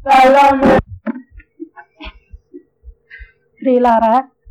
ప్రియులారా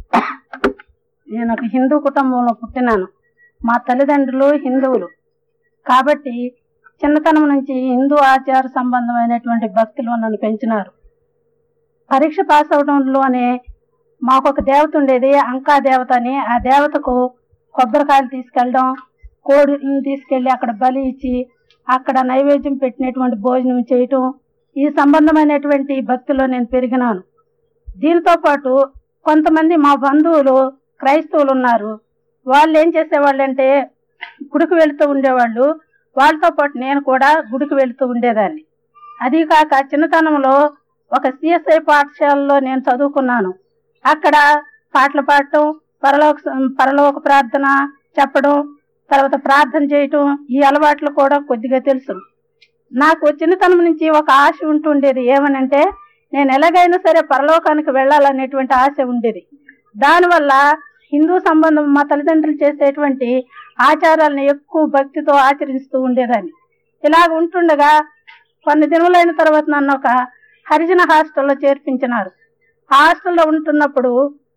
నేను ఒక హిందూ కుటుంబంలో పుట్టినాను మా తల్లిదండ్రులు హిందువులు కాబట్టి చిన్నతనం నుంచి హిందూ ఆచార సంబంధమైనటువంటి భక్తులు నన్ను పెంచినారు పరీక్ష పాస్ అవడంలోనే మాకు ఒక దేవత ఉండేది అంకా దేవత అని ఆ దేవతకు కొబ్బరికాయలు తీసుకెళ్ళడం కోడిని తీసుకెళ్ళి అక్కడ బలి ఇచ్చి అక్కడ నైవేద్యం పెట్టినటువంటి భోజనం చేయటం ఈ సంబంధమైనటువంటి భక్తిలో నేను పెరిగినాను దీంతో పాటు కొంతమంది మా బంధువులు క్రైస్తవులు ఉన్నారు వాళ్ళు ఏం చేసేవాళ్ళంటే గుడికి వెళుతూ ఉండేవాళ్ళు వాళ్ళతో పాటు నేను కూడా గుడికి వెళుతూ ఉండేదాన్ని అది కాక చిన్నతనంలో ఒక సిఎస్ఐ పాఠశాలలో నేను చదువుకున్నాను అక్కడ పాటలు పాడటం పరలోక పరలోక ప్రార్థన చెప్పడం తర్వాత ప్రార్థన చేయటం ఈ అలవాట్లు కూడా కొద్దిగా తెలుసు నాకు చిన్నతనం నుంచి ఒక ఆశ ఉంటుండేది ఏమనంటే నేను ఎలాగైనా సరే పరలోకానికి వెళ్ళాలనేటువంటి ఆశ ఉండేది దానివల్ల హిందూ సంబంధం మా తల్లిదండ్రులు చేసేటువంటి ఆచారాలను ఎక్కువ భక్తితో ఆచరిస్తూ ఉండేదాన్ని ఇలాగ ఉంటుండగా కొన్ని దినములైన తర్వాత నన్ను ఒక హరిజన హాస్టల్లో చేర్పించినారు ఆ హాస్టల్లో ఉంటున్నప్పుడు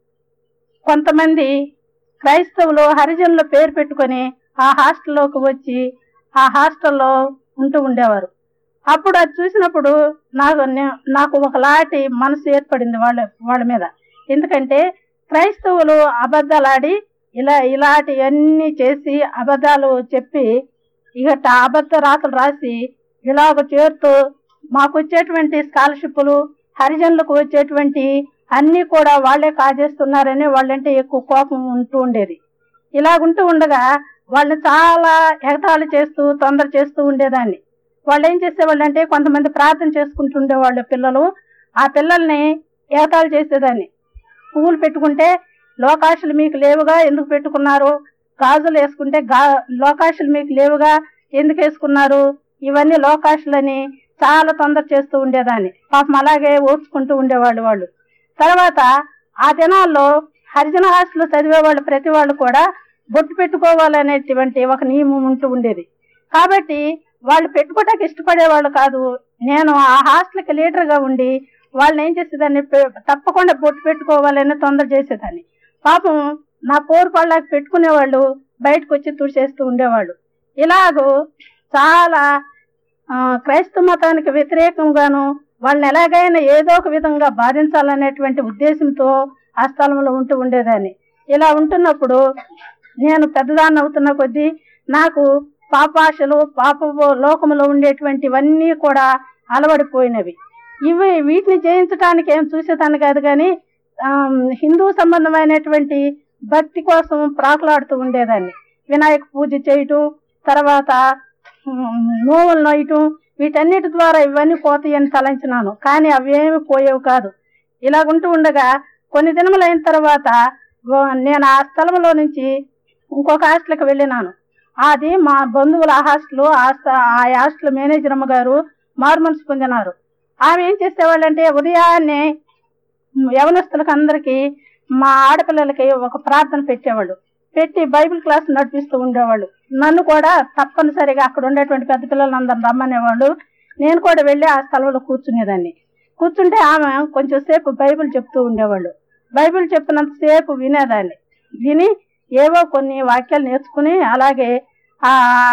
కొంతమంది క్రైస్తవులు హరిజనుల పేరు పెట్టుకొని ఆ హాస్టల్లోకి వచ్చి ఆ హాస్టల్లో ఉంటూ ఉండేవారు అప్పుడు అది చూసినప్పుడు నాకు నే- నాకు ఒకలాంటి మనసు ఏర్పడింది వాళ్ళ వాళ్ళ మీద ఎందుకంటే క్రైస్తవులు అబద్ధాలు ఆడి ఇలా ఇలాంటివన్నీ చేసి అబద్ధాలు చెప్పి ఇక ట- అబద్ధ రాతలు రాసి ఇలాగ చేరుతూ మాకు వచ్చేటువంటి స్కాలర్షిప్లు హరిజనులకు వచ్చేటువంటి అన్నీ కూడా వాళ్ళే కాజేస్తున్నారని వాళ్ళంటే ఎక్కువ కోపం ఉంటూ ఉండేది ఇలాగుంటూ ఉండగా వాళ్ళని చాలా ఎగతాళి చేస్తూ తొందర చేస్తూ ఉండేదాన్ని వాళ్ళు ఏం చేసేవాళ్ళంటే కొంతమంది ప్రార్థన చేసుకుంటుండే వాళ్ళ పిల్లలు ఆ పిల్లల్ని ఎగతాళి చేసేదాన్ని పువ్వులు పెట్టుకుంటే లోకాశలు మీకు లేవుగా ఎందుకు పెట్టుకున్నారు గాజులు వేసుకుంటే గా లోకాశలు మీకు లేవుగా ఎందుకు వేసుకున్నారు ఇవన్నీ లోకాశలని చాలా తొందర చేస్తూ ఉండేదాన్ని పాపం అలాగే ఓర్చుకుంటూ ఉండేవాళ్ళు వాళ్ళు తర్వాత ఆ దినాల్లో హరిజన హాస్టల్ చదివే వాళ్ళు ప్రతి వాళ్ళు కూడా బొట్టు పెట్టుకోవాలనేటువంటి ఒక నియమం ఉంటూ ఉండేది కాబట్టి వాళ్ళు పెట్టుకోవటానికి ఇష్టపడేవాళ్ళు కాదు నేను ఆ హాస్టల్కి లీడర్గా ఉండి వాళ్ళని ఏం చేసేదాన్ని పె- తప్పకుండా బొట్టు పెట్టుకోవాలని తొందర చేసేదాన్ని పాపం నా పోరు పళ్ళకి పెట్టుకునేవాళ్ళు బయటకు వచ్చి తుడిచేస్తూ ఉండేవాళ్ళు ఇలాగూ చాలా ఆ, క్రైస్తవ మతానికి వ్యతిరేకంగాను వాళ్ళని ఎలాగైనా ఏదో ఒక విధంగా బాధించాలనేటువంటి ఉద్దేశంతో ఆ స్థలంలో ఉంటూ ఉండేదాన్ని ఇలా ఉంటున్నప్పుడు నేను పెద్దదాన్ని అవుతున్న కొద్దీ నాకు పాపాశలు పాప లోకములో ఉండేటువంటివన్నీ కూడా అలవడిపోయినవి ఇవి వీటిని జయించడానికి ఏం చూసేదాన్ని కాదు కానీ ఆమ్, హిందూ సంబంధమైనటువంటి భక్తి కోసం ప్రాకులాడుతూ ఉండేదాన్ని వినాయక పూజ చేయటం తర్వాత ఉమ్, నోవులు నోయటం వీటన్నిటి ద్వారా ఇవన్నీ పోతాయని తలంచినాను కానీ అవేమి పోయేవి కాదు ఇలాగుంటూ ఉండగా కొన్ని దినములైన తర్వాత ఓ- నేను ఆ స్థలంలో నుంచి ఇంకొక హాస్టల్కి వెళ్ళినాను అది మా బంధువుల హాస్టల్ ఆ స్థ- ఆ హాస్టల్ మేనేజర్ అమ్మ గారు మారుమనసు పొందినారు ఆమె ఏం చేసేవాళ్ళంటే ఉదయాన్నే యవనస్తులకు అందరికీ మా ఆడపిల్లలకి ఒక ప్రార్థన పెట్టేవాళ్ళు పెట్టి బైబిల్ క్లాస్ నడిపిస్తూ ఉండేవాళ్ళు నన్ను కూడా తప్పనిసరిగా అక్కడ ఉండేటువంటి పెద్ద పిల్లలను అందరం రమ్మనేవాళ్ళు నేను కూడా వెళ్ళి ఆ స్థలంలో కూర్చునేదాన్ని కూర్చుంటే ఆమె కొంచెం సేపు బైబిల్ చెప్తూ ఉండేవాళ్ళు బైబిల్ చెప్పినంత సేపు వినేదాన్ని విని ఏవో కొన్ని వాక్యాలు నేర్చుకుని అలాగే ఆ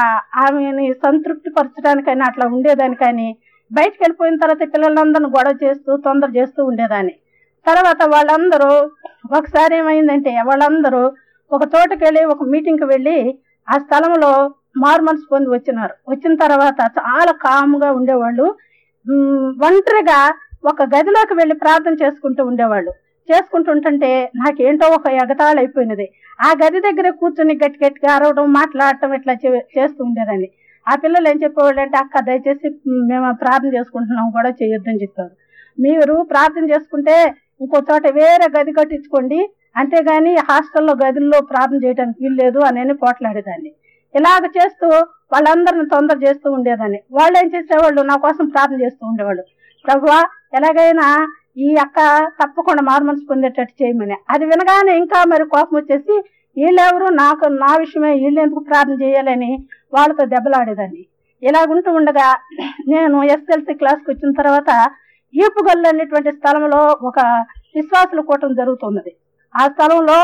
ఆమెని సంతృప్తి పరచడానికని అట్లా ఉండేదాన్ని కానీ బయటకు వెళ్ళిపోయిన తర్వాత పిల్లలందరిని గొడవ చేస్తూ తొందర చేస్తూ ఉండేదాన్ని తర్వాత వాళ్ళందరూ ఒకసారి ఏమైందంటే వాళ్ళందరూ ఒక చోటకి వెళ్ళి ఒక మీటింగ్కి వెళ్ళి ఆ స్థలంలో మారుమనసు పొంది వచ్చినారు వచ్చిన తర్వాత చాలా కామ్గా ఉండేవాళ్ళు ఉమ్, ఒంటరిగా ఒక గదిలోకి వెళ్ళి ప్రార్థన చేసుకుంటూ ఉండేవాళ్ళు చేసుకుంటుంటుంటే నాకేంటో ఒక ఎగతాళి అయిపోయినది ఆ గది దగ్గర కూర్చొని గట్టి గట్టిగా అరవడం మాట్లాడటం ఇట్లా చే- చేస్తూ ఉండేదాన్ని ఆ పిల్లలు ఏం చెప్పేవాళ్ళు అంటే అక్క దయచేసి మేము ప్రార్థన చేసుకుంటున్నాం కూడా చేయొద్దని చెప్పారు మీరు ప్రార్థన చేసుకుంటే ఇంకో చోట వేరే గది కట్టించుకోండి అంతేగాని హాస్టల్లో గదుల్లో ప్రార్థన చేయడానికి వీల్లేదు అని పోట్లాడేదాన్ని ఇలాగ చేస్తూ వాళ్ళందరిని తొందర చేస్తూ ఉండేదాన్ని వాళ్ళు ఏం చేసేవాళ్ళు నా కోసం ప్రార్థన చేస్తూ ఉండేవాళ్ళు ప్రభువా ఎలాగైనా ఈ అక్క తప్పకుండా మారుమనసు పొందేటట్టు చేయమని అది వినగానే ఇంకా మరి కోపం వచ్చేసి వీళ్ళెవరు నాకు నా విషయమే వీళ్ళు ఎందుకు ప్రార్థన చేయాలని వాళ్ళతో దెబ్బలాడేదాన్ని ఇలాగుంటూ ఉండగా నేను ఎస్ఎల్సి క్లాస్కి వచ్చిన తర్వాత ఈపుగల్లు అనేటువంటి స్థలంలో ఒక విశ్వాసుల కూటం జరుగుతున్నది ఆ స్థలంలో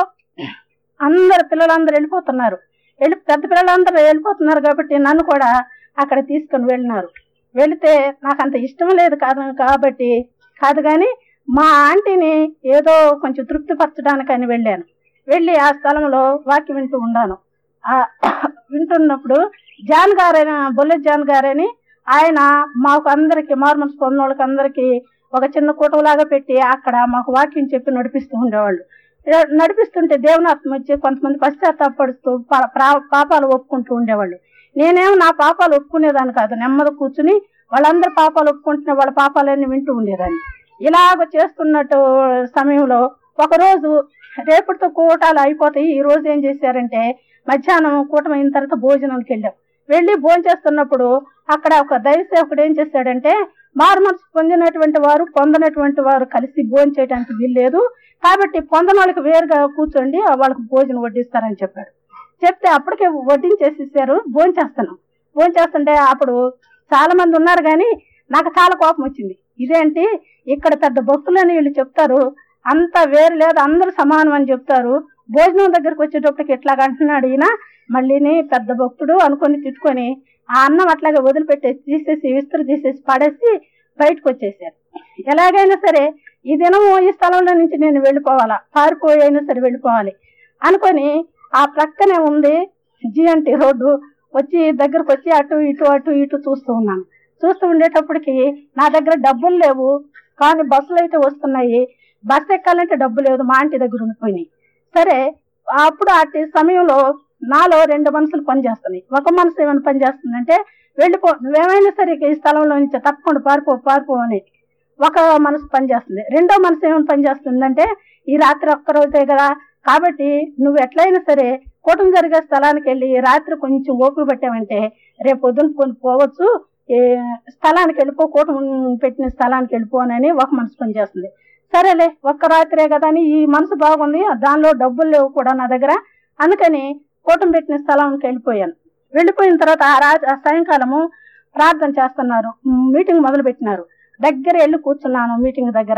అందరు పిల్లలందరూ వెళ్ళిపోతున్నారు వెళ్ళి పెద్ద పిల్లలందరూ వెళ్ళిపోతున్నారు కాబట్టి నన్ను కూడా అక్కడ తీసుకొని వెళ్ళినారు వెళితే నాకు అంత ఇష్టం లేదు కాదు కాబట్టి కాదు కానీ మా ఆంటీని ఏదో కొంచెం తృప్తిపరచడానికని వెళ్ళాను వెళ్ళి ఆ స్థలంలో వాక్యం వింటూ ఉన్నాను ఆ వింటున్నప్పుడు జాన్ గారైన బొల్లెట్ జాన్ గారని ఆయన మాకు అందరికి మార్మల్స్ పొందిన వాళ్ళకి అందరికి ఒక చిన్న కూటంలాగా పెట్టి అక్కడ మాకు వాక్యం చెప్పి నడిపిస్తూ ఉండేవాళ్ళు ఏ- నడిపిస్తుంటే దేవునాత్మ వచ్చి కొంతమంది పశ్చాత్తాపడుతూ పా- ప్రా- పాపాలు ఒప్పుకుంటూ ఉండేవాళ్ళు నేనేమో నా పాపాలు ఒప్పుకునేదాన్ని కాదు నెమ్మది కూర్చుని వాళ్ళందరి పాపాలు ఒప్పుకుంటున్న వాళ్ళ పాపాలన్నీ వింటూ ఉండేదాన్ని ఇలాగ చేస్తున్నట్టు సమయంలో ఒకరోజు రేపటితో కూటాలు అయిపోతాయి ఈ రోజు ఏం చేశారంటే మధ్యాహ్నం కూటమి అయిన తర్వాత భోజనానికి వెళ్ళాం వెళ్ళి భోజనం చేస్తున్నప్పుడు అక్కడ ఒక దైవసేవకుడు ఏం చేశాడంటే మారుమనసు పొందినటువంటి వారు పొందనటువంటి వారు కలిసి భోజనం చేయడానికి వీల్లేదు కాబట్టి పొందని వాళ్ళకి వేరుగా కూర్చోండి వాళ్ళకి భోజనం వడ్డిస్తారని చెప్పాడు చెప్తే అప్పటికే వడ్డించేసేసారు భోజనం చేస్తున్నాం భోజనం చేస్తుంటే అప్పుడు చాలా మంది ఉన్నారు కానీ నాకు చాలా కోపం వచ్చింది ఇదేంటి ఇక్కడ పెద్ద భక్తులని వీళ్ళు చెప్తారు అంత వేరు లేదు అందరూ సమానం అని చెప్తారు భోజనం దగ్గరకు వచ్చేటప్పటికి ఇట్లాగ అంటున్నాడు ఈయన మళ్ళీని పెద్ద భక్తుడు అనుకొని తిట్టుకొని ఆ అన్నం అట్లాగే వదిలిపెట్టేసి తీసేసి విస్తరి తీసేసి పడేసి బయటకు వచ్చేసారు ఎలాగైనా సరే ఈ దినం ఈ స్థలంలో నుంచి నేను వెళ్ళిపోవాలా పారిపోయి అయినా సరే వెళ్ళిపోవాలి అనుకొని ఆ ప్రక్కనే ఉంది జిఎన్టీ రోడ్డు వచ్చి దగ్గరకు వచ్చి అటు ఇటు అటు ఇటు చూస్తూ ఉన్నాను చూస్తూ ఉండేటప్పటికి నా దగ్గర డబ్బులు లేవు కానీ బస్సులు అయితే వస్తున్నాయి బస్సు ఎక్కాలంటే డబ్బు లేదు మా ఆంటీ దగ్గర ఉండిపోయినాయి సరే అప్పుడు అటు సమయంలో నాలో రెండు మనసులు పనిచేస్తున్నాయి ఒక మనసు ఏమైనా పనిచేస్తుందంటే వెళ్ళిపో నువ్వేమైనా సరే ఈ స్థలంలో నుంచి తప్పకుండా పారిపో పారిపో అని ఒక మనసు పనిచేస్తుంది రెండో మనసు ఏమైనా పనిచేస్తుందంటే ఈ రాత్రి ఒక్క రోజే కదా కాబట్టి నువ్వు ఎట్లయినా సరే కూటం జరిగే స్థలానికి వెళ్ళి రాత్రి కొంచెం ఓపిక పెట్టావంటే రేపు పొద్దున కొని పోవచ్చు ఏ స్థలానికి వెళ్ళిపో కూటం పెట్టిన స్థలానికి వెళ్ళిపోనని ఒక మనసు పనిచేస్తుంది సరేలే ఒక్క రాత్రే కదా అని ఈ మనసు బాగుంది దానిలో డబ్బులు లేవు కూడా నా దగ్గర అందుకని కూటం పెట్టిన స్థలానికి వెళ్ళిపోయాను వెళ్ళిపోయిన తర్వాత ఆ రాత్రి ఆ సాయంకాలము ప్రార్థన చేస్తున్నారు మీటింగ్ మొదలు పెట్టినారు దగ్గర వెళ్ళి కూర్చున్నాను మీటింగ్ దగ్గర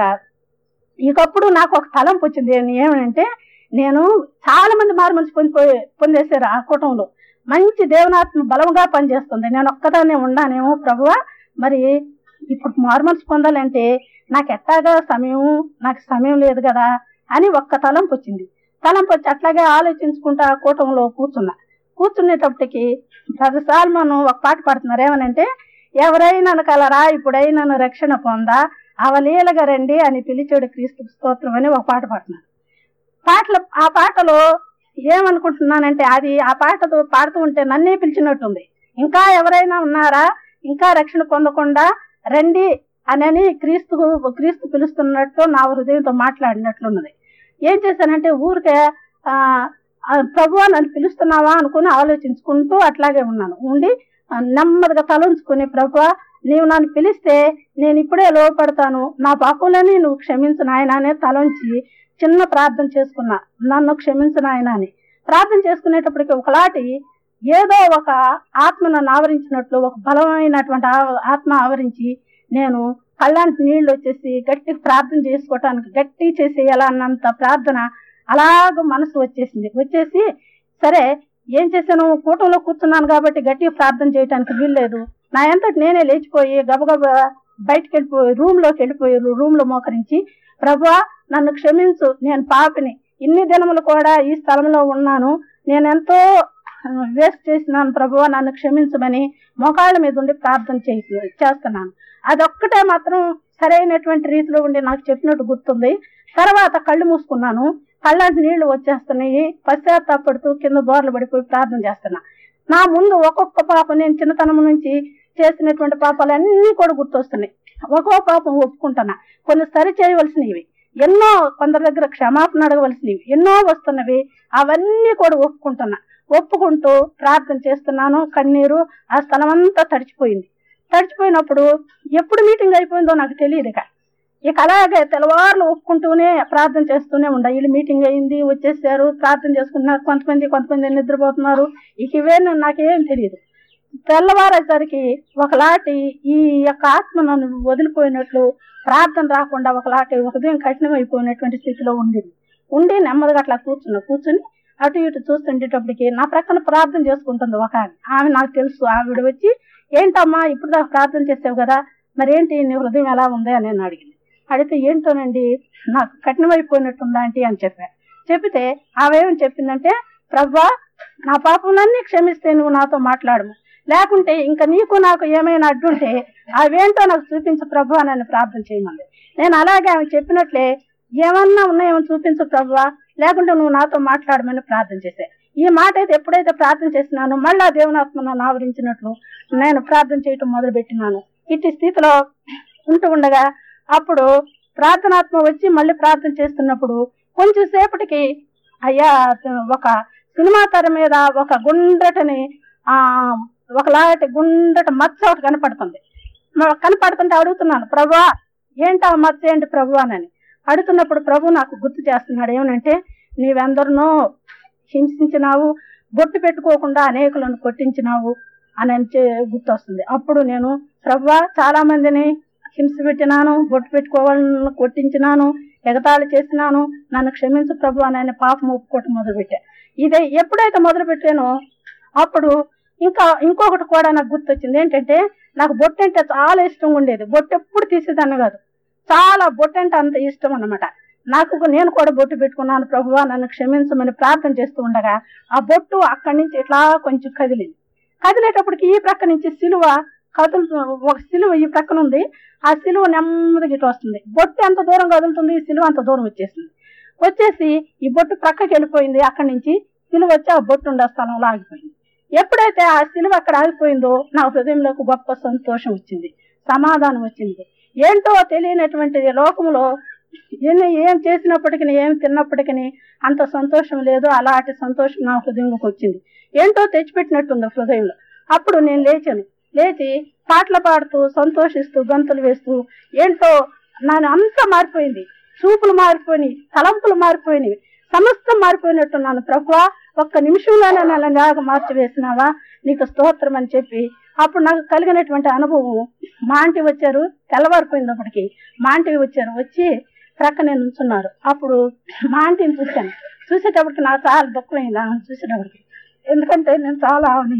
ఇకప్పుడు నాకు ఒక తలంపు వచ్చింది ఏం- ఏమనంటే నేను చాలా మంది మారు మనసు పొందిపోయి పొందేశారు ఆ కూటంలో మంచి దేవనాత్మ బలంగా పనిచేస్తుంది నేను ఒక్కదానే ఉన్నానేమో ప్రభువా మరి ఇప్పుడు మారు మనసు పొందాలంటే నాకు ఎట్టాగా సమయం నాకు సమయం లేదు కదా అని ఒక్క తలంపు వచ్చింది తలంపు వచ్చి అట్లాగే ఆలోచించుకుంటా ఆ కూటంలో కూర్చున్నా కూర్చునేటప్పటికి బ్రదర్ సాల్మన్ ఒక పాట పాడుతున్నారు ఏమనంటే ఎవరైనా కలరా ఇప్పుడైనా రక్షణ పొందా అవలీలగా రండి అని పిలిచాడు క్రీస్తు స్తోత్రం అని ఒక పాట పాడుతున్నారు పాటలు ఆ పాటలో ఏమనుకుంటున్నానంటే అది ఆ పాటతో పాడుతూ ఉంటే నన్నే పిలిచినట్టుంది ఇంకా ఎవరైనా ఉన్నారా ఇంకా రక్షణ పొందకుండా రండి అనని క్రీస్తు క్రీస్తు పిలుస్తున్నట్టు నా హృదయంతో మాట్లాడినట్లున్నది ఏం చేశానంటే ఊరికే ఆ ఆ, ప్రభువా నన్ను పిలుస్తున్నావా అనుకుని ఆలోచించుకుంటూ అట్లాగే ఉన్నాను ఉండి ఆ, నెమ్మదిగా తలంచుకుని ప్రభువా నీవు నన్ను పిలిస్తే నేను ఇప్పుడే లోపడతాను నా పాపంలని నువ్వు క్షమించు నాయన అనే తలంచి చిన్న ప్రార్థన చేసుకున్నా నన్ను క్షమించు నాయన అని ప్రార్థన చేసుకునేటప్పటికి ఒకలాంటి ఏదో ఒక ఆత్మ నన్ను ఆవరించినట్లు ఒక బలమైనటువంటి ఆ- ఆత్మ ఆవరించి నేను కళ్ళాంటి నీళ్లు వచ్చేసి గట్టి ప్రార్థన చేసుకోవటానికి గట్టి చేసేయాలన్నంత ప్రార్థన అలాగ మనసు వచ్చేసింది వచ్చేసి సరే ఏం చేశాను కూటంలో కూర్చున్నాను కాబట్టి గట్టిగా ప్రార్థన చేయడానికి వీల్లేదు నా ఎంతటి నేనే లేచిపోయి గబగబా బయటికి వెళ్ళిపోయి రూమ్ లోకి వెళ్ళిపోయి రూమ్ లో మోకరించి ప్రభా నన్ను క్షమించు నేను పాపిని ఇన్ని దినములు కూడా ఈ స్థలంలో ఉన్నాను నేను ఎంతో వేస్ట్ చేసినాను ప్రభువా నన్ను క్షమించమని మోకాళ్ళ మీద ఉండి ప్రార్థన చేయి చేస్తున్నాను అదొక్కటే మాత్రం సరైనటువంటి రీతిలో ఉండి నాకు చెప్పినట్టు గుర్తుంది తర్వాత కళ్ళు మూసుకున్నాను కళ్ళంటి నీళ్లు వచ్చేస్తున్నాయి పశ్చాత్తాపడుతూ కింద బోర్లు పడిపోయి ప్రార్థన చేస్తున్నా నా ముందు ఒక్కొక్క పాపం నేను చిన్నతనం నుంచి చేసినటువంటి పాపాలన్నీ కూడా గుర్తొస్తున్నాయి ఒక్కో పాపం ఒప్పుకుంటున్నా కొన్ని సరి చేయవలసినవి ఎన్నో కొందరి దగ్గర క్షమాపణ అడగవలసినవి ఎన్నో వస్తున్నవి అవన్నీ కూడా ఒప్పుకుంటున్నా ఒప్పుకుంటూ ప్రార్థన చేస్తున్నాను కన్నీరు ఆ స్థలం అంతా తడిచిపోయింది తడిచిపోయినప్పుడు ఎప్పుడు మీటింగ్ అయిపోయిందో నాకు తెలియదు ఇక ఇక అలాగే తెల్లవారులు ఒప్పుకుంటూనే ప్రార్థన చేస్తూనే ఉండ వీళ్ళు మీటింగ్ అయింది వచ్చేసారు ప్రార్థన చేసుకుంటున్నారు కొంతమంది కొంతమంది నిద్రపోతున్నారు ఇక ఇవే నాకేం తెలియదు తెల్లవారేసరికి ఒకలాంటి ఈ యొక్క ఆత్మ నన్ను వదిలిపోయినట్లు ప్రార్థన రాకుండా ఒకలాంటి హృదయం కఠినమైపోయినటువంటి స్థితిలో ఉండింది ఉండి నెమ్మదిగా అట్లా కూర్చున్నా కూర్చుని అటు ఇటు చూస్తుండేటప్పటికి నా ప్రక్కన ప్రార్థన చేసుకుంటుంది ఒక ఆమె ఆమె నాకు తెలుసు ఆవిడ వచ్చి ఏంటమ్మా ఇప్పుడు దాకా ప్రార్థన చేసావు కదా మరేంటి నీ హృదయం ఎలా ఉంది అని నేను అడిగింది అడిగితే ఏంటోనండి నాకు కఠినమైపోయినట్టుందా ఆంటీ అని చెప్పా చెప్తే ఆమె ఏమని చెప్పిందంటే ప్రభా నా పాపములన్నీ క్షమిస్తే నువ్వు నాతో మాట్లాడము లేకుంటే ఇంకా నీకు నాకు ఏమైనా అడ్డుంటే అవేంటో నాకు చూపించు ప్రభు అని నన్ను ప్రార్థన చేయమంది నేను అలాగే ఆమె చెప్పినట్లే ఏమన్నా ఉన్నాయేమో చూపించు ప్రభు లేకుంటే నువ్వు నాతో మాట్లాడమని ప్రార్థన చేశా ఈ మాట అయితే ఎప్పుడైతే ప్రార్థన చేసినానో మళ్ళా దేవునాత్మ నన్ను ఆవరించినట్లు నేను ప్రార్థన చేయటం మొదలు పెట్టినాను ఇట్టి స్థితిలో ఉంటూ ఉండగా అప్పుడు ప్రార్థనాత్మ వచ్చి మళ్ళీ ప్రార్థన చేస్తున్నప్పుడు కొంచెం సేపటికి అయ్యా ఒక సినిమా తెర మీద ఒక గుండ్రటని ఆ ఒకలాంటి గుండ్రట మచ్చ ఒకటి కనపడుతుంది మ- కనపడుతుంటే అడుగుతున్నాను ప్రభా ఏంటి ఆ మచ్చ ఏంటి ప్రభు అని అడుగుతున్నప్పుడు ప్రభు నాకు గుర్తు చేస్తున్నాడు ఏమనంటే నీవెందరినో హింసించినావు బొట్టు పెట్టుకోకుండా అనేకులను కొట్టించినావు అని అని చే- గుర్తొస్తుంది అప్పుడు నేను ప్రభా చాలా మందిని హింస పెట్టినాను బొట్టు పెట్టుకోవాలని కొట్టించినాను ఎగతాళి చేసినాను నన్ను క్షమించు ప్రభు అని ఆయన పాపం ఒప్పుకోవటం మొదలుపెట్టా ఇదే ఎప్పుడైతే మొదలు పెట్టానో అప్పుడు ఇంకా ఇంకొకటి కూడా నాకు గుర్తొచ్చింది ఏంటంటే నాకు బొట్టు అంటే చాలా ఇష్టం ఉండేది బొట్టు ఎప్పుడు తీసేదాన్ని కాదు చాలా బొట్టు అంటే అంత ఇష్టం అన్నమాట నాకు నేను కూడా బొట్టు పెట్టుకున్నాను ప్రభువా నన్ను క్షమించమని ప్రార్థన చేస్తూ ఉండగా ఆ బొట్టు అక్కడి నుంచి ఇట్లా కొంచెం కదిలింది కదిలేటప్పటికి ఈ ప్రక్క నుంచి సిలువ కదులుతూ ఒక సిలువ ఈ ప్రక్కన ఉంది ఆ సిలువ నెమ్మదిగా ఇటు వస్తుంది బొట్టు ఎంత దూరం కదులుతుంది ఈ సిలువ అంత దూరం వచ్చేసింది వచ్చేసి ఈ బొట్టు ప్రక్కకి వెళ్ళిపోయింది అక్కడి నుంచి సిలువ వచ్చి ఆ బొట్టు ఉండే స్థలంలో ఆగిపోయింది ఎప్పుడైతే ఆ సిలువ అక్కడ ఆగిపోయిందో నా హృదయంలోకి గొప్ప సంతోషం వచ్చింది సమాధానం వచ్చింది ఏంటో తెలియనటువంటి లోకంలో ఎన్ని ఏం చేసినప్పటికీ ఏం తిన్నప్పటికీ అంత సంతోషం లేదు అలాంటి సంతోషం నా హృదయంలోకి వచ్చింది ఏంటో తెచ్చిపెట్టినట్టుంది హృదయంలో అప్పుడు నేను లేచాను లేచి పాటలు పాడుతూ సంతోషిస్తూ గంతులు వేస్తూ ఏంటో నాను అంతా మారిపోయింది చూపులు మారిపోయినాయి తలంపులు మారిపోయినాయి సమస్తం మారిపోయినట్టున్నాను ప్రభువా ఒక్క నిమిషంలోనే నన్ను లాగా మార్చివేసినావా నీకు స్తోత్రం అని చెప్పి అప్పుడు నాకు కలిగినటువంటి అనుభవం మా ఆంటీ వచ్చారు తెల్లవారిపోయింది అప్పటికి మా ఆంటీ వచ్చారు వచ్చి ప్రక్కనే నుంచున్నారు అప్పుడు మా ఆంటీని చూశాను చూసేటప్పటికి నాకు చాలా దుఃఖమైంది ఆమెను చూసేటప్పటికి ఎందుకంటే నేను చాలా ఆమెని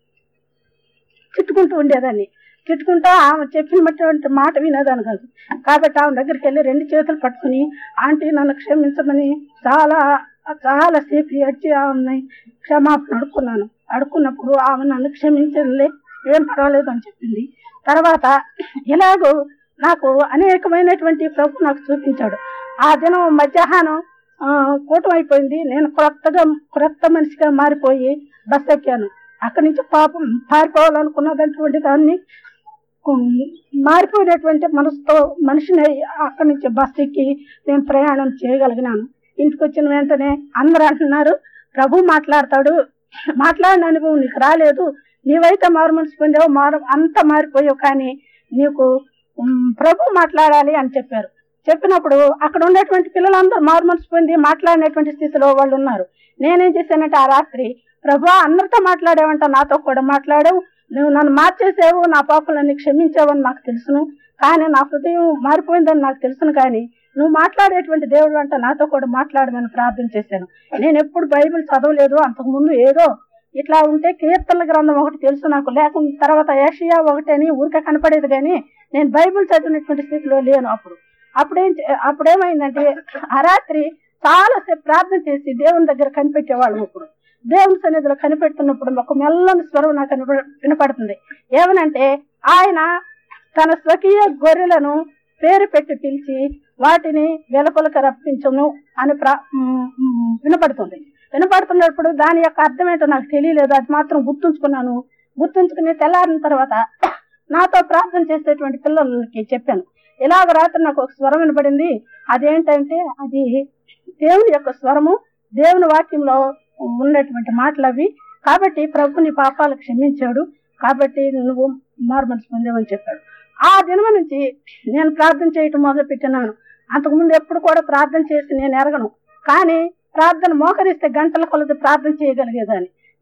తిట్టుకుంటూ ఉండేదాన్ని తిట్టుకుంటా ఆమె చెప్పినటువంటి మాట వినేదాన్ని కాదు కాబట్టి ఆమె దగ్గరికి వెళ్ళి రెండు చేతులు పట్టుకుని ఆంటీ నన్ను క్షమించమని చాలా చాలా సేపు ఏడ్చి ఆమెని క్షమాపణ అడుక్కున్నాను అడుక్కున్నప్పుడు ఆమె నన్ను క్షమించలే ఏం పర్వాలేదు అని చెప్పింది తర్వాత ఇలాగూ నాకు అనేకమైనటువంటి ప్రభు నాకు చూపించాడు ఆ దినం మధ్యాహ్నం ఆ, కూటం అయిపోయింది నేను క్రొత్తగా క్రొత్త మనిషిగా మారిపోయి బస్ ఎక్కాను అక్కడి నుంచి పాపం పారిపోవాలనుకున్నటువంటి దాన్ని ఉమ్, మారిపోయినటువంటి మనసుతో మనిషిని అక్కడి నుంచి బస్ ఎక్కి నేను ప్రయాణం చేయగలిగినాను ఇంటికి వచ్చిన వెంటనే అందరూ అంటున్నారు ప్రభు మాట్లాడతాడు మాట్లాడిన అనుభవం నీకు రాలేదు నీవైతే మారు మనసు పొందావు మారు అంత మారిపోయావు కానీ నీకు ఉమ్, ప్రభు మాట్లాడాలి అని చెప్పారు చెప్పినప్పుడు అక్కడ ఉన్నటువంటి పిల్లలందరూ మారు మనసు పొంది మాట్లాడినటువంటి స్థితిలో వాళ్ళు ఉన్నారు నేనేం చేశానంటే ఆ రాత్రి ప్రభు అందరితో మాట్లాడావంట నాతో కూడా మాట్లాడావు నువ్వు నన్ను మార్చేసావు నా పాపలన్నీ క్షమించావని నాకు తెలుసును కానీ నా హృదయం మారిపోయిందని నాకు తెలుసును కానీ నువ్వు మాట్లాడేటువంటి దేవుడు అంట నాతో కూడా మాట్లాడమని ప్రార్థన చేశాను నేను ఎప్పుడు బైబిల్ చదవలేదు అంతకుముందు ఏదో ఇట్లా ఉంటే కీర్తనల గ్రంథం ఒకటి తెలుసు నాకు లేకుండా తర్వాత ఏషియా ఒకటి అని ఊరికే కనపడేది కానీ నేను బైబిల్ చదివినటువంటి స్థితిలో లేను అప్పుడు అప్పుడేం చే- అప్పుడేమైందంటే ఆ రాత్రి చాలాసేపు ప్రార్థన చేసి దేవుని దగ్గర కనిపెట్టేవాళ్ళం ఇప్పుడు దేవుని సన్నిధిలో కనిపెడుతున్నప్పుడు ఒక మెల్లని స్వరం నాకు వినప- వినపడుతుంది ఏమనంటే ఆయన తన స్వకీయ గొర్రెలను పేరు పెట్టి పిలిచి వాటిని వెలుపలకు రప్పించును అని ప్రా ఉమ్, ఉమ్, వినపడుతుంది వినపడుతున్నప్పుడు దాని యొక్క అర్థం ఏంటో నాకు తెలియలేదు అది మాత్రం గుర్తుంచుకున్నాను గుర్తుంచుకుని తెల్లారిన తర్వాత నాతో ప్రార్థన చేసేటువంటి పిల్లలకి చెప్పాను ఇలాగ రాత్రి నాకు ఒక స్వరం వినపడింది అదేంటంటే అది దేవుని యొక్క స్వరము దేవుని వాక్యంలో ఉన్నటువంటి మాటలు అవి కాబట్టి ప్రభు నీ పాపాలు క్షమించాడు కాబట్టి నువ్వు మార్మల్స్ పొందేవని చెప్పాడు ఆ దినం నుంచి నేను ప్రార్థన చేయటం మొదలు పెట్టినాను అంతకుముందు ఎప్పుడు కూడా ప్రార్థన చేసి నేను ఎరగను కానీ ప్రార్థన మోకరిస్తే గంటల కొలది ప్రార్థన చేయగలిగేదాన్ని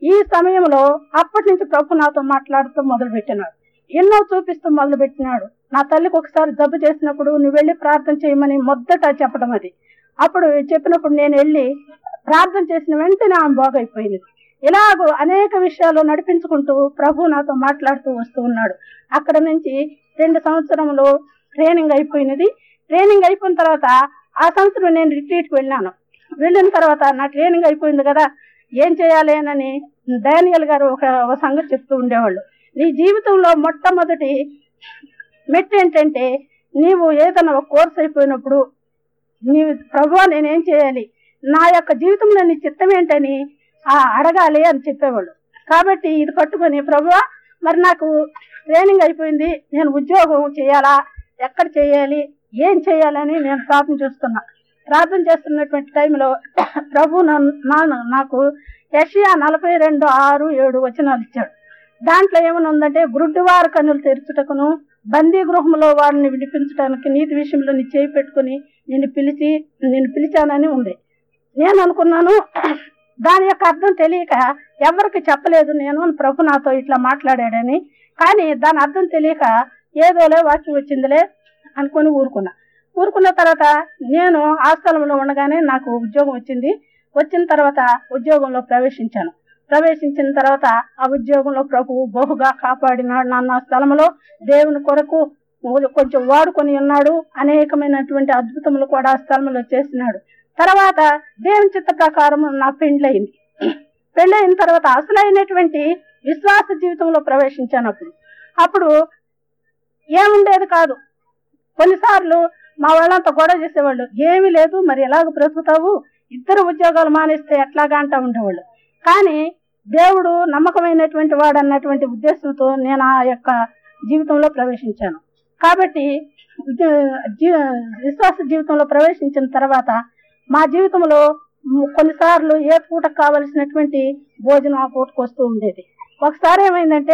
ఈ సమయంలో అప్పటి నుంచి ప్రభు నాతో మాట్లాడుతూ మొదలు పెట్టినాడు ఎన్నో చూపిస్తూ మొదలు పెట్టినాడు నా తల్లికి ఒకసారి జబ్బు చేసినప్పుడు నువ్వు వెళ్ళి ప్రార్థన చేయమని మొదట చెప్పడం అది అప్పుడు చెప్పినప్పుడు నేను వెళ్ళి ప్రార్థన చేసిన వెంటనే ఆమె బాగైపోయింది ఇలాగూ అనేక విషయాలు నడిపించుకుంటూ ప్రభు నాతో మాట్లాడుతూ వస్తూ ఉన్నాడు అక్కడ నుంచి రెండు సంవత్సరంలో ట్రైనింగ్ అయిపోయినది ట్రైనింగ్ అయిపోయిన తర్వాత ఆ సంవత్సరం నేను రిట్రీట్కి వెళ్ళాను వెళ్ళిన తర్వాత నా ట్రైనింగ్ అయిపోయింది కదా ఏం చేయాలి అని డయానియల్ గారు ఒక ఒక సంగతి చెప్తూ ఉండేవాళ్ళు నీ జీవితంలో మొట్టమొదటి మెట్టు ఏంటంటే నీవు ఏదైనా ఒక కోర్స్ అయిపోయినప్పుడు నీవు ప్రభు నేనేం చేయాలి నా యొక్క జీవితంలో నీ చిత్తం ఏంటని ఆ అడగాలి అని చెప్పేవాళ్ళు కాబట్టి ఇది పట్టుకొని ప్రభు మరి నాకు ట్రైనింగ్ అయిపోయింది నేను ఉద్యోగం చేయాలా ఎక్కడ చేయాలి ఏం చేయాలని నేను ప్రార్థన చేస్తున్నా ప్రార్థన చేస్తున్నటువంటి టైంలో ప్రభు నన్ను- నా- నాకు యషియా నలభై రెండు ఆరు ఏడు వచనాలు ఇచ్చాడు దాంట్లో ఏమైనా ఉందంటే గురుడ్డివారు కన్నులు తెరుచుటకును బందీ గృహంలో వారిని విడిపించడానికి నీతి విషయంలో నీ చేయి పెట్టుకుని నిన్ను పిలిచి నేను పిలిచానని ఉంది నేను అనుకున్నాను దాని యొక్క అర్థం తెలియక ఎవరికి చెప్పలేదు నేను ప్రభు నాతో ఇట్లా మాట్లాడాడని కానీ దాని అర్థం తెలియక ఏదోలే వాక్యం వచ్చిందిలే అనుకొని ఊరుకున్నా ఊరుకున్న తర్వాత నేను ఆ స్థలంలో ఉండగానే నాకు ఉద్యోగం వచ్చింది వచ్చిన తర్వాత ఉద్యోగంలో ప్రవేశించాను ప్రవేశించిన తర్వాత ఆ ఉద్యోగంలో ప్రభువు బహుగా కాపాడినాడు నన్ను ఆ స్థలంలో దేవుని కొరకు కొంచెం వాడుకొని ఉన్నాడు అనేకమైనటువంటి అద్భుతములు కూడా ఆ స్థలంలో చేసినాడు తర్వాత దేవుని చిత్త ప్రకారం నా పెండ్లయింది పెళ్ళైన తర్వాత అసలైనటువంటి విశ్వాస జీవితంలో ప్రవేశించాను అప్పుడు అప్పుడు ఏముండేది కాదు కొన్నిసార్లు మా వాళ్ళంతా గొడవ చేసేవాళ్ళు ఏమీ లేదు మరి ఎలాగ బ్రతుకుతావు ఇద్దరు ఉద్యోగాలు మానేస్తే ఎట్లాగా అంటా ఉండేవాళ్ళు కానీ దేవుడు నమ్మకమైనటువంటి వాడు అన్నటువంటి ఉద్దేశంతో నేను ఆ యొక్క జీవితంలో ప్రవేశించాను కాబట్టి ఉద్య- జీ- విశ్వాస జీవితంలో ప్రవేశించిన తర్వాత మా జీవితంలో మ్, కొన్నిసార్లు ఏ పూట కావలసినటువంటి భోజనం ఆ పూటకు వస్తూ ఉండేది ఒకసారి ఏమైందంటే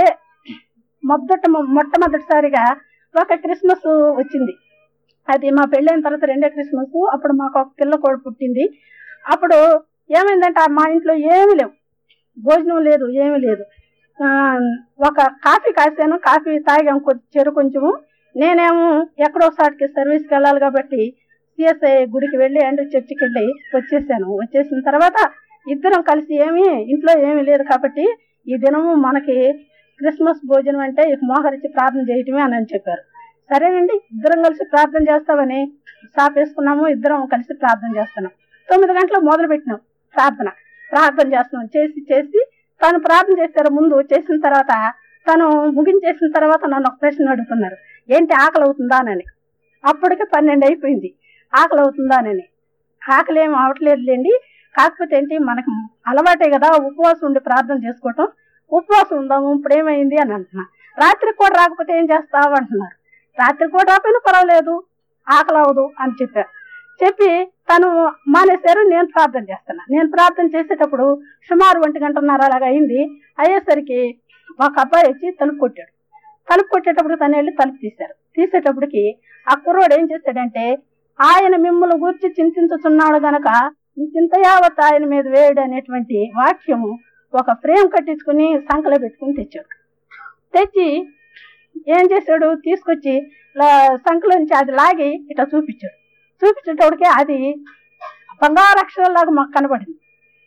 మొదట మొట్టమొదటిసారిగా ఒక క్రిస్మస్ వచ్చింది అది మా పెళ్ళైన తర్వాత రెండో క్రిస్మస్ అప్పుడు మాకు ఒక పిల్ల కూడా పుట్టింది అప్పుడు ఏమైందంటే ఆ మా ఇంట్లో ఏమీ లేవు భోజనం లేదు ఏమీ లేదు ఆ, ఒక కాఫీ కాసాను కాఫీ తాగాం కొద్ది చెరు కొంచెము నేనేమో ఎక్కడో సాటికి సర్వీస్కి వెళ్ళాలి కాబట్టి సిఎస్ఐ గుడికి వెళ్ళి అండ్ చర్చికి వెళ్ళి వచ్చేసాను వచ్చేసిన తర్వాత ఇద్దరం కలిసి ఏమీ ఇంట్లో ఏమీ లేదు కాబట్టి ఈ దినము మనకి క్రిస్మస్ భోజనం అంటే ఇక మోహరించి ప్రార్థన చేయటమే అని అని చెప్పారు సరేనండి ఇద్దరం కలిసి ప్రార్థన చేస్తామని షాప్ వేసుకున్నాము ఇద్దరం కలిసి ప్రార్థన చేస్తున్నాం తొమ్మిది గంటలకు మొదలు పెట్టినాం ప్రార్థన ప్రార్థన చేస్తున్నాం చేసి చేసి తను ప్రార్థన చేశారు ముందు చేసిన తర్వాత తను ముగించేసిన తర్వాత నన్ను ఒక ప్రశ్న అడుగుతున్నారు ఏంటి ఆకలి అవుతుందా అని అప్పటికే పన్నెండు అయిపోయింది ఆకలి అవుతుందా అని ఆకలి ఏం అవట్లేదులేండి కాకపోతే ఏంటి మనకు అలవాటే కదా ఉపవాసం ఉండి ప్రార్థన చేసుకోవటం ఉపవాసం ఉందాము ఇప్పుడు ఏమైంది అని అంటున్నా రాత్రికి కూడా రాకపోతే ఏం చేస్తావు అంటున్నారు రాత్రి కూడా రాకపోయినా పర్వాలేదు ఆకలి అవ్వదు అని చెప్పారు చెప్పి తను మానేశారు నేను ప్రార్థన చేస్తున్నా నేను ప్రార్థన చేసేటప్పుడు సుమారు ఒంటి గంటన్నర అలాగా అయింది అయ్యేసరికి ఒక అబ్బాయి వచ్చి తలుపు కొట్టాడు తలుపు కొట్టేటప్పుడు తను వెళ్ళి తలుపు తీశారు తీసేటప్పటికి ఆ కుర్రోడు ఏం చేశాడంటే ఆయన మిమ్మల్ని గురించి చింతించుతున్నాడు గనక మీ చింత యావత్ ఆయన మీద వేయడు అనేటువంటి వాక్యము ఒక ఫ్రేమ్ కట్టించుకుని సంకలో పెట్టుకుని తెచ్చాడు తెచ్చి ఏం చేశాడు తీసుకొచ్చి లా- సంకలో నుంచి అది లాగి ఇట్లా చూపించాడు చూపించేటోడికి అది బంగారు అక్షరాలాగా మాకు కనబడింది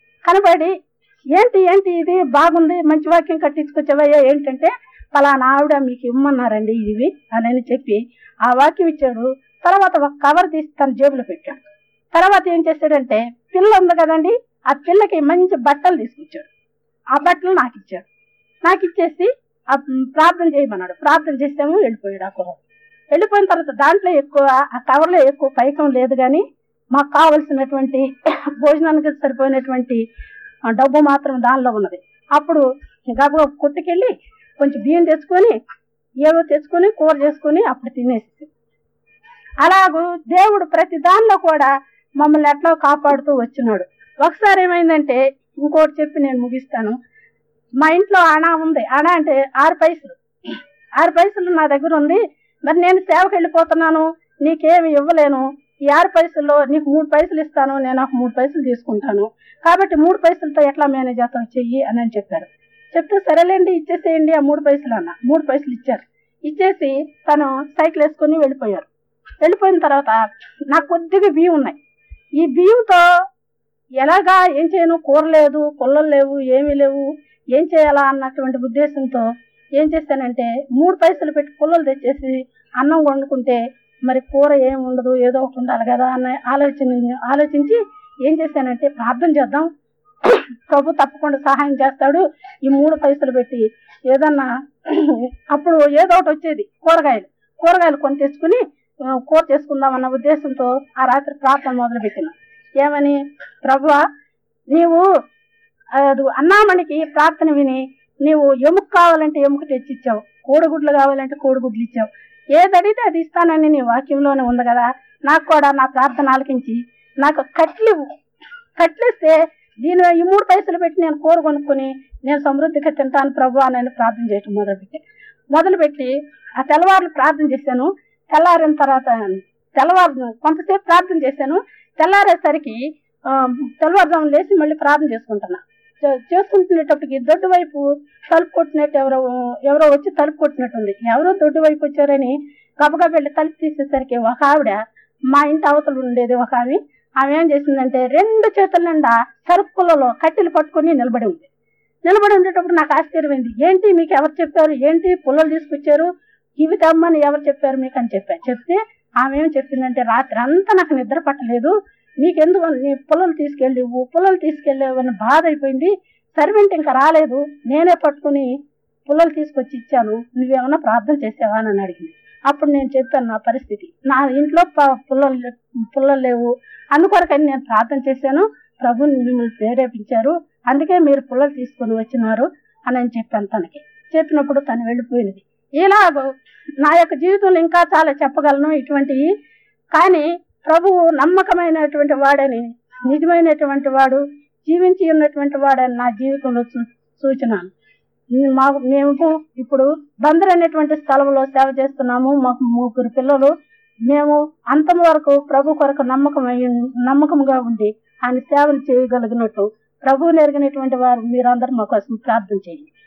కనబడి ఏంటి ఏంటి ఇది బాగుంది మంచి వాక్యం కట్టించుకొచ్చావయ్యా ఏంటంటే ఫలానా ఆవిడ మీకు ఇమ్మన్నారండి ఇవి అని చెప్పి ఆ వాక్యం ఇచ్చాడు తర్వాత ఒక కవర్ తీసి తన జేబులో పెట్టాడు తర్వాత ఏం చేశాడంటే పిల్ల ఉంది కదండి ఆ పిల్లకి మంచి బట్టలు తీసుకొచ్చాడు ఆ బట్టలు నాకు ఇచ్చాడు నాకు ఇచ్చేసి ఆ ప్రార్థన చేయమన్నాడు ప్రార్థన చేసాము వెళ్ళిపోయాడు ఆ కుర్ర వెళ్ళిపోయిన తర్వాత దాంట్లో ఎక్కువ ఆ కవర్లో ఎక్కువ పైకం లేదు కానీ మాకు కావలసినటువంటి భోజనానికి సరిపోయినటువంటి ఆ డబ్బు మాత్రం దానిలో ఉన్నది అప్పుడు గబగబా కొట్టుకెళ్ళి కొంచెం బియ్యం తెచ్చుకొని ఏవో తెచ్చుకొని కూర చేసుకొని అప్పుడు తినేసి అలాగూ దేవుడు ప్రతి దానిలో కూడా మమ్మల్ని ఎట్లా కాపాడుతూ వచ్చినాడు ఒకసారి ఏమైందంటే ఇంకోటి చెప్పి నేను ముగిస్తాను మా ఇంట్లో అణ ఉంది అణ అంటే ఆరు పైసలు ఆరు పైసలు నా దగ్గర ఉంది మరి నేను సేవకి వెళ్ళిపోతున్నాను నీకేమి ఇవ్వలేను ఈ ఆరు పైసల్లో నీకు మూడు పైసలు ఇస్తాను నేను ఒక మూడు పైసలు తీసుకుంటాను కాబట్టి మూడు పైసలతో ఎట్లా మేనేజ్ చేస్తావు చెయ్యి అని అని చెప్పారు చెప్తే సరేలేండి ఇచ్చేసేయండి ఆ మూడు పైసలు అన్న మూడు పైసలు ఇచ్చారు ఇచ్చేసి తను సైకిల్ వేసుకొని వెళ్ళిపోయారు వెళ్ళిపోయిన తర్వాత నాకు కొద్దిగా బియ్యం ఉన్నాయి ఈ బియ్యంతో ఎలాగా ఏం చేయను కూర లేదు పుల్లలు లేవు ఏమీ లేవు ఏం చేయాలా అన్నటువంటి ఉద్దేశంతో ఏం చేశానంటే మూడు పైసలు పెట్టి పుల్లలు తెచ్చేసి అన్నం వండుకుంటే మరి కూర ఏం ఉండదు ఏదో ఒకటి ఉండాలి కదా అన్న ఆలోచన ఆలోచించి ఏం చేశానంటే ప్రార్థన చేద్దాం ప్రభు తప్పకుండా సహాయం చేస్తాడు ఈ మూడు పైసలు పెట్టి ఏదన్నా అప్పుడు ఏదో ఒకటి వచ్చేది కూరగాయలు కూరగాయలు కొని తెచ్చుకుని ఆ, కూర చేసుకుందాం అన్న ఉద్దేశంతో ఆ రాత్రి ప్రార్థన మొదలుపెట్టిన ఏమని ప్రభువా నీవు అది అన్నామణికి ప్రార్థన విని నీవు ఎముక కావాలంటే ఎముక తెచ్చిచ్చావు కోడిగుడ్లు కావాలంటే కోడిగుడ్లు ఇచ్చావు ఏది అడిగితే అది ఇస్తానని నీ వాక్యంలోనే ఉంది కదా నాకు కూడా నా ప్రార్థన ఆలకించి నాకు కట్లు ఇవ్వు. కట్లిస్తే దీని ఈ మూడు పైసలు పెట్టి నేను కూర కొనుక్కొని నేను సమృద్ధిగా తింటాను ప్రభు అని నేను ప్రార్థన చేయటం మొదలుపెట్టి మొదలుపెట్టి ఆ తెల్లవారులు ప్రార్థన చేశాను తెల్లారిన తర్వాత తెల్లవారు కొంతసేపు ప్రార్థన చేశాను తెల్లారేసరికి ఆ, తెల్లవారుజామున లేచి మళ్ళీ ప్రార్థన చేసుకుంటున్నా చే- చేసుకుంటునేటప్పటికి దొడ్డు వైపు తలుపు కొట్టినట్టు ఎవరో ఎవరో వచ్చి తలుపు కొట్టినట్టుంది ఎవరో దొడ్డు వైపు వచ్చారని గబగబా వెళ్ళి తలుపు తీసేసరికి ఒక ఆవిడ మా ఇంటి అవతల ఉండేది ఒక ఆమె ఆమె ఏం చేసిందంటే రెండు చేతుల నిండా సరుకు పుల్లలో కట్టెలు పట్టుకొని నిలబడి ఉంది నిలబడి ఉండేటప్పుడు నాకు ఆశ్చర్యమైంది ఏంటి మీకు ఎవరు చెప్పారు ఏంటి పుల్లలు తీసుకొచ్చారు ఇవి తెమ్మని ఎవరు చెప్పారు మీకు అని చెప్పాను చెప్తే ఆమె ఏం చెప్పిందంటే రాత్రి అంతా నాకు నిద్ర పట్టలేదు నీకెందుకు నీ పుల్లలు తీసుకెళ్ళివు పుల్లలు తీసుకెళ్ళేవని బాధ అయిపోయింది సర్వెంట్ ఇంకా రాలేదు నేనే పట్టుకుని పుల్లలు తీసుకొచ్చి ఇచ్చాను నువ్వేమన్నా ప్రార్థన చేసావా అని అడిగింది అప్పుడు నేను చెప్పాను నా పరిస్థితి నా ఇంట్లో ప- పుల్లలు లే- పుల్లలు లేవు అందుకొరకని నేను ప్రార్థన చేశాను ప్రభుని మిమ్మల్ని ప్రేరేపించారు అందుకే మీరు పుల్లలు తీసుకొని వచ్చినారు అని అని చెప్పాను తనకి చెప్పినప్పుడు తను వెళ్ళిపోయినది ఇలాగ నా యొక్క జీవితంలో ఇంకా చాలా చెప్పగలను ఇటువంటివి కానీ ప్రభువు నమ్మకమైనటువంటి వాడని నిజమైనటువంటి వాడు జీవించి ఉన్నటువంటి వాడని నా జీవితంలో చూ సూచన మాకు మేము ఇప్పుడు బందర్ అనేటువంటి స్థలంలో సేవ చేస్తున్నాము మాకు ముగ్గురు పిల్లలు మేము అంతం వరకు ప్రభు కొరకు నమ్మకమై నమ్మకంగా ఉండి ఆయన సేవలు చేయగలిగినట్టు ప్రభువు నెరిగినటువంటి వారు మీరందరూ మా కోసం ప్రార్థన చేయండి